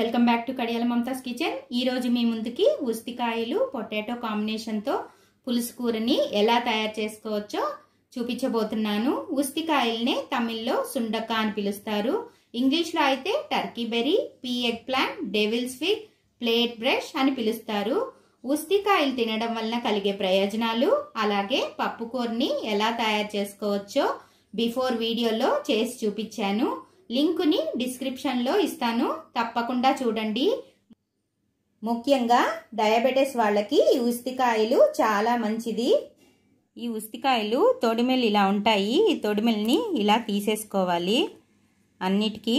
welcome back to Kadiyala Mamatha's kitchen ఈ రోజు మీ ముందుకి ఉస్తికాయలు పొటాటో కాంబినేషన్తో పులుసు కూరని ఎలా తయారు చేసుకోవచ్చో చూపించబోతున్నాను ఉస్తికాయల్నే తమిళ్లో సుండక అని పిలుస్తారు ఇంగ్లీష్లో అయితే turkey berry pea egg plant devil's fig plate brush అని పిలుస్తారు ఉస్తికాయలు తినడం వలన కలిగే ప్రయోజనాలు అలాగే పప్పు కూరని ఎలా తయారు చేసుకోవచ్చో బిఫోర్ వీడియోలో చేసి చూపించాను లింకుని డిస్క్రిప్షన్లో ఇస్తాను తప్పకుండా చూడండి ముఖ్యంగా డయాబెటీస్ వాళ్ళకి ఈ ఉస్తికాయలు చాలా మంచిది ఈ ఉస్తికాయలు తొడిమెలు ఇలా ఉంటాయి ఈ తొడిమెల్ని ఇలా తీసేసుకోవాలి అన్నిటికీ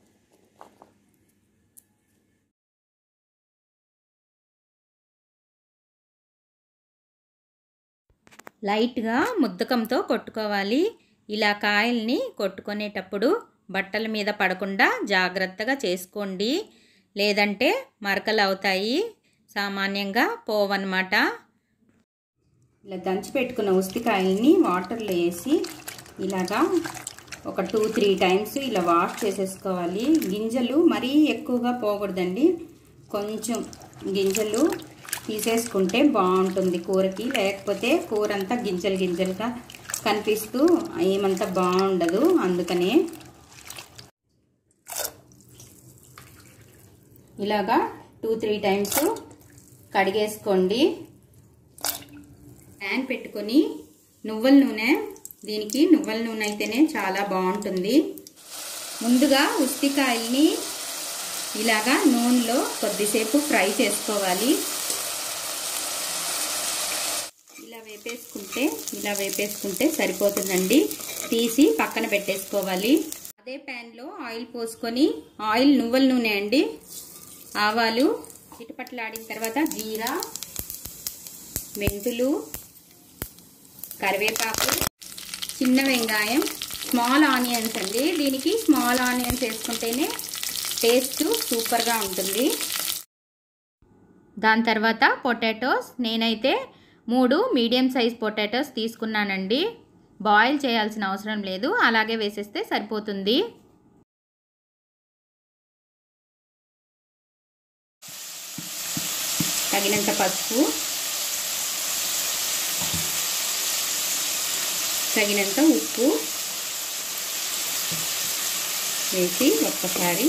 లైట్గా ముద్దకంతో కొట్టుకోవాలి ఇలా కాయల్ని కొట్టుకునేటప్పుడు బట్టల మీద పడకుండా జాగ్రత్తగా చేసుకోండి లేదంటే మరకలు అవుతాయి సామాన్యంగా పోవన్నమాట ఇలా దంచి పెట్టుకున్న ఉస్తికాయల్ని వాటర్లో వేసి ఇలాగా ఒక టూ త్రీ టైమ్స్ ఇలా వాష్ చేసేసుకోవాలి గింజలు మరీ ఎక్కువగా పోకూడదండి కొంచెం గింజలు తీసేసుకుంటే బాగుంటుంది కూరకి లేకపోతే కూర అంతా గింజలు గింజలుగా కనిపిస్తూ ఏమంతా బాగుండదు అందుకనే ఇలాగా టూ త్రీ టైమ్స్ కడిగేసుకోండి ప్యాన్ పెట్టుకొని నువ్వుల నూనె దీనికి నువ్వుల నూనె అయితేనే చాలా బాగుంటుంది ముందుగా ఉస్తికాయల్ని ఇలాగా నూనెలో కొద్దిసేపు ఫ్రై చేసుకోవాలి ఇలా వేపేసుకుంటే ఇలా వేపేసుకుంటే సరిపోతుందండి తీసి పక్కన పెట్టేసుకోవాలి అదే ప్యాన్లో ఆయిల్ పోసుకొని ఆయిల్ నువ్వుల నూనె అండి ఆవాలు చిటపట్లాడిన తర్వాత జీరా మెంతులు కరివేపాకు చిన్న వెంగాయం స్మాల్ ఆనియన్స్ అండి దీనికి స్మాల్ ఆనియన్స్ వేసుకుంటేనే టేస్ట్ సూపర్గా ఉంటుంది దాని తర్వాత పొటాటోస్ నేనైతే మూడు మీడియం సైజ్ పొటాటోస్ తీసుకున్నానండి బాయిల్ చేయాల్సిన అవసరం లేదు అలాగే వేసేస్తే సరిపోతుంది తగినంత పసుపు తగినంత ఉప్పు వేసి ఒక్కసారి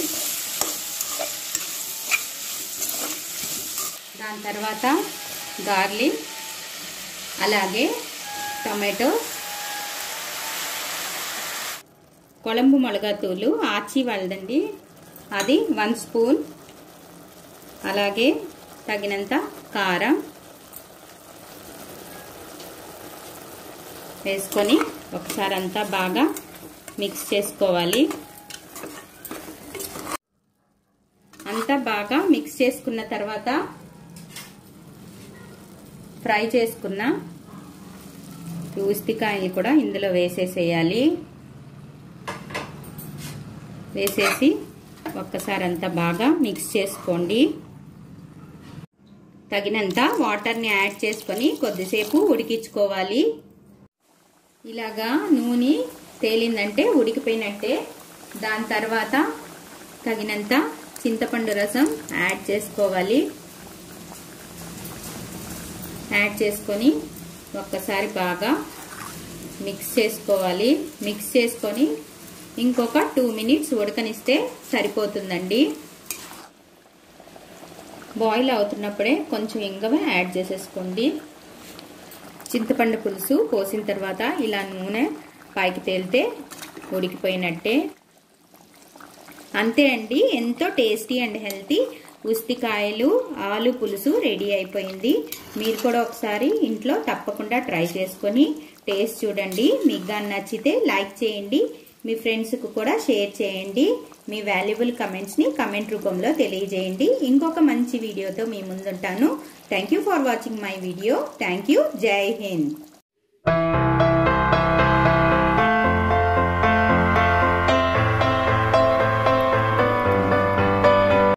దాని తర్వాత గార్లిక్ అలాగే టొమాటో కొలంబు మొలగతూలు ఆచి వాళ్ళదండి అది వన్ స్పూన్ అలాగే తగినంత కారం వేసుకొని ఒకసారి అంతా బాగా మిక్స్ చేసుకోవాలి అంతా బాగా మిక్స్ చేసుకున్న తర్వాత ఫ్రై చేసుకున్న ఉస్తికాయలు కూడా ఇందులో వేసేసేయాలి వేసేసి ఒక్కసారి అంతా బాగా మిక్స్ చేసుకోండి తగినంత వాటర్ని యాడ్ చేసుకొని కొద్దిసేపు ఉడికించుకోవాలి ఇలాగా నూనె తేలిందంటే ఉడికిపోయినట్టే దాని తర్వాత తగినంత చింతపండు రసం యాడ్ చేసుకోవాలి యాడ్ చేసుకొని ఒక్కసారి బాగా మిక్స్ చేసుకోవాలి మిక్స్ చేసుకొని ఇంకొక టూ మినిట్స్ ఉడకనిస్తే సరిపోతుందండి బాయిల్ అవుతున్నప్పుడే కొంచెం ఇంగవ యాడ్ చేసేసుకోండి చింతపండు పులుసు పోసిన తర్వాత ఇలా నూనె పైకి తేలితే ఉడికిపోయినట్టే అంతే అండి ఎంతో టేస్టీ అండ్ హెల్తీ ఉస్తికాయలు ఆలు పులుసు రెడీ అయిపోయింది మీరు కూడా ఒకసారి ఇంట్లో తప్పకుండా ట్రై చేసుకొని టేస్ట్ చూడండి మీకు కానీ నచ్చితే లైక్ చేయండి మీ ఫ్రెండ్స్కు కూడా షేర్ చేయండి మీ వాల్యుబుల్ కమెంట్స్ని కమెంట్ రూపంలో తెలియజేయండి ఇంకొక మంచి వీడియోతో మీ ముందుంటాను thank for watching my video thank you జై హింద్